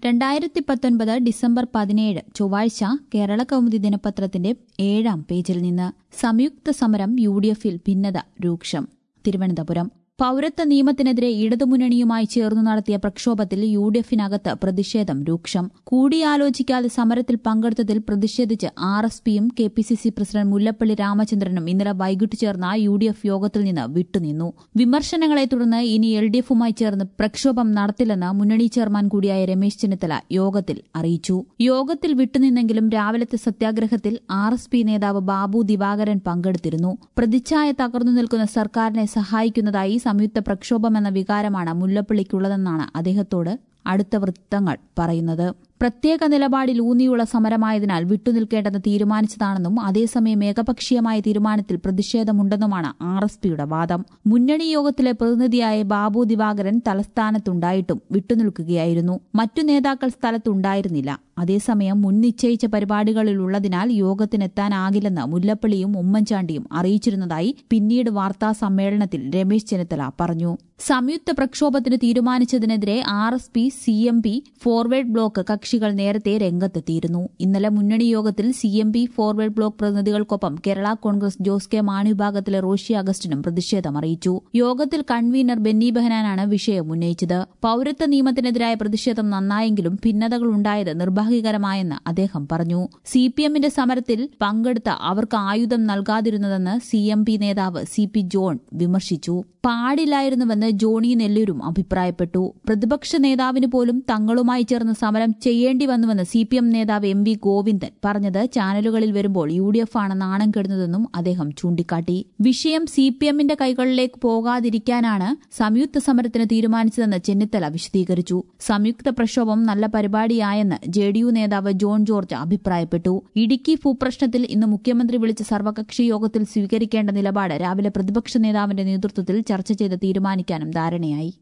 രണ്ടായിരത്തി പത്തൊൻപത് ഡിസംബർ പതിനേഴ് ചൊവ്വാഴ്ച കേരള കൗമുദി ദിനപത്രത്തിന്റെ ഏഴാം പേജിൽ നിന്ന് സംയുക്ത സമരം യു ഡി എഫിൽ ഭിന്നത രൂക്ഷം തിരുവനന്തപുരം പൌരത്വ നിയമത്തിനെതിരെ ഇടതുമുന്നണിയുമായി ചേർന്നു നടത്തിയ പ്രക്ഷോഭത്തിൽ യു ഡി എഫിനകത്ത് പ്രതിഷേധം രൂക്ഷം കൂടിയാലോചിക്കാതെ സമരത്തിൽ പങ്കെടുത്തതിൽ പ്രതിഷേധിച്ച് ആർ എസ് പിയും K P C C president Mullappally രാമചന്ദ്രനും ഇന്നലെ വൈകിട്ട് ചേർന്ന യു ഡി എഫ് യോഗത്തിൽ നിന്ന് വിട്ടുനിന്നു വിമർശനങ്ങളെ തുടർന്ന് ഇനി എൽ ഡി എഫുമായി ചേർന്ന് പ്രക്ഷോഭം നടത്തില്ലെന്ന് മുന്നണി ചെയർമാൻ കൂടിയായ രമേശ് ചെന്നിത്തല യോഗത്തിൽ അറിയിച്ചു യോഗത്തിൽ വിട്ടുനിന്നെങ്കിലും രാവിലത്തെ സത്യാഗ്രഹത്തിൽ ആർ എസ് പി നേതാവ് ബാബു ദിവാകരൻ പങ്കെടുത്തിരുന്നു പ്രതിച്ഛായ തകർന്നു നിൽക്കുന്ന സർക്കാരിനെ സഹായിക്കുന്നതായി സംയുക്ത പ്രക്ഷോഭമെന്ന വികാരമാണ് മുല്ലപ്പള്ളിക്കുള്ളതെന്നാണ് അദ്ദേഹത്തോട് അടുത്ത വൃത്തങ്ങൾ പറയുന്നത് പ്രത്യേക നിലപാടിൽ ഊന്നിയുള്ള സമരമായതിനാൽ വിട്ടുനിൽക്കേണ്ടെന്ന് തീരുമാനിച്ചതാണെന്നും അതേസമയം ഏകപക്ഷീയമായ തീരുമാനത്തിൽ പ്രതിഷേധമുണ്ടെന്നുമാണ് ആർ എസ് പിയുടെ വാദം മുന്നണി യോഗത്തിലെ പ്രതിനിധിയായ ബാബു ദിവാകരൻ തലസ്ഥാനത്തുണ്ടായിട്ടും വിട്ടുനിൽക്കുകയായിരുന്നു മറ്റു നേതാക്കൾ സ്ഥലത്തുണ്ടായിരുന്നില്ല അതേസമയം മുൻ നിശ്ചയിച്ച പരിപാടികളിലുള്ളതിനാൽ യോഗത്തിനെത്താനാകില്ലെന്ന് മുല്ലപ്പള്ളിയും ഉമ്മൻചാണ്ടിയും അറിയിച്ചിരുന്നതായി പിന്നീട് വാർത്താ സമ്മേളനത്തിൽ രമേശ് ചെന്നിത്തല പറഞ്ഞു സംയുക്ത പ്രക്ഷോഭത്തിന് തീരുമാനിച്ചതിനെതിരെ R S P C M P Forward Bloc കക്ഷികൾ നേരത്തെ രംഗത്തെത്തിയിരുന്നു ഇന്നലെ മുന്നണി യോഗത്തിൽ C M P Forward Bloc പ്രതിനിധികൾക്കൊപ്പം കേരള കോൺഗ്രസ് ജോസ് കെ മാണി വിഭാഗത്തിലെ റോഷി അഗസ്റ്റിനും പ്രതിഷേധം അറിയിച്ചു യോഗത്തിൽ കൺവീനർ ബെന്നി ബെഹനാനാണ് വിഷയം ഉന്നയിച്ചത് പൌരത്വ നിയമത്തിനെതിരായ പ്രതിഷേധം നന്നായെങ്കിലും ഭിന്നതകൾ ഉണ്ടായത് നിർഭാഗ്യകരമായെന്ന് അദ്ദേഹം പറഞ്ഞു സി പി എമ്മിന്റെ സമരത്തിൽ പങ്കെടുത്ത അവർക്ക് ആയുധം നൽകാതിരുന്നതെന്ന് സി എം പി നേതാവ് സി പി ജോൺ വിമർശിച്ചു പാടില്ലായിരുന്നുവെന്ന് ജോണി നെല്ലൂരും അഭിപ്രായപ്പെട്ടു പ്രതിപക്ഷ നേതാവിന് പോലും തങ്ങളുമായി ചേർന്ന് സമരം ചെയ്യേണ്ടി വന്നുവെന്ന് സി പി എം നേതാവ് എം വി ഗോവിന്ദൻ പറഞ്ഞത് ചാനലുകളിൽ വരുമ്പോൾ യു ഡി എഫ് ആണ് നാണം കെടുന്നതെന്നും അദ്ദേഹം ചൂണ്ടിക്കാട്ടി വിഷയം സി പി എമ്മിന്റെ കൈകളിലേക്ക് പോകാതിരിക്കാനാണ് സംയുക്ത സമരത്തിന് തീരുമാനിച്ചതെന്ന് ചെന്നിത്തല വിശദീകരിച്ചു സംയുക്ത പ്രക്ഷോഭം നല്ല പരിപാടിയായെന്ന് ജെ ഡി യു നേതാവ് ജോൺ ജോർജ് അഭിപ്രായപ്പെട്ടു ഇടുക്കി ഭൂപ്രശ്നത്തിൽ ഇന്ന് മുഖ്യമന്ത്രി വിളിച്ച സർവകക്ഷി യോഗത്തിൽ സ്വീകരിക്കേണ്ട നിലപാട് രാവിലെ പ്രതിപക്ഷ നേതാവിന്റെ നേതൃത്വത്തിൽ ചർച്ച ചെയ്ത് തീരുമാനിക്കാനും ധാരണയായി